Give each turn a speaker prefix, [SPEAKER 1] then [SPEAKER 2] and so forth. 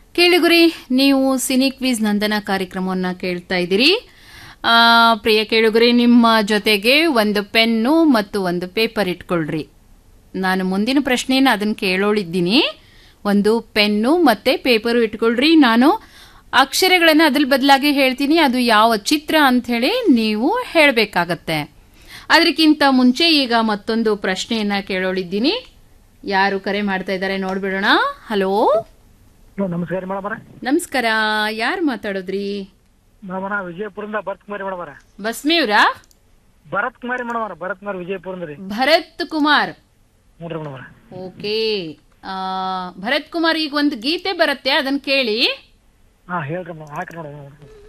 [SPEAKER 1] ಕೇಳುಗರಿ ನೀವು cine quiz ನಂದನ ಕಾರ್ಯಕ್ರಮವನ್ನು ಕೇಳ್ತಾ ಇದ್ದೀರಿ ಆ, ಪ್ರಿಯ ಕೇಳುಗರಿ ನಿಮ್ಮ ಜೊತೆಗೆ ಒಂದು ಪೆನ್ನು ಮತ್ತು ಒಂದು ಪೇಪರ್ ಇಟ್ಕೊಳ್ರಿ ನಾನು ಮುಂದಿನ ಪ್ರಶ್ನೆಯನ್ನು ಅದನ್ನು ಕೇಳೋಳಿದ್ದೀನಿ ಒಂದು ಪೆನ್ನು ಮತ್ತೆ ಪೇಪರು ಇಟ್ಕೊಳ್ರಿ ನಾನು ಅಕ್ಷರಗಳನ್ನು ಅದ್ರ ಬದಲಾಗಿ ಹೇಳ್ತೀನಿ ಅದು ಯಾವ ಚಿತ್ರ ಅಂತ ಹೇಳಿ ನೀವು ಹೇಳಬೇಕಾಗತ್ತೆ ಅದಕ್ಕಿಂತ ಮುಂಚೆ ಈಗ ಮತ್ತೊಂದು ಪ್ರಶ್ನೆಯನ್ನ ಕೇಳೋಳಿದ್ದೀನಿ ಯಾರು ಕರೆ ಮಾಡ್ತಾ ಇದ್ದಾರೆ ನೋಡ್ಬಿಡೋಣ ಹಲೋ
[SPEAKER 2] ಹಲೋ ನಮಸ್ಕಾರ ಮೇಡಮರ
[SPEAKER 1] ನಮಸ್ಕಾರ ಯಾರು ಮಾತಾಡೋದ್ರಿ
[SPEAKER 2] ಮೇಡಮರ ವಿಜಯಪುರದಿಂದ ಭರತ್ ಕುಮಾರಿ ಮೇಡಮರ
[SPEAKER 1] ಬಸ್ಮಿವ್ರಾ
[SPEAKER 2] ಭರತ್ ಕುಮಾರಿ ಮೇಡಮರ ಭರತ್ ಕುಮಾರ್ ವಿಜಯಪುರದಿಂದ ರೀ
[SPEAKER 1] ಭರತ್ ಕುಮಾರ್
[SPEAKER 2] ನೋಡ್ರಿ ಮೇಡಮರ
[SPEAKER 1] ಓಕೆ ಆ, ಭರತ್ ಕುಮಾರ್ ಈಗ ಒಂದು ಗೀತೆ ಬರುತ್ತೆ ಅದನ್ನ ಕೇಳಿ
[SPEAKER 2] ಹಾ ಹೇಳ್ರಿ ಮೇಡಮ್ ಹಾಕ್ರಿ ನೋಡ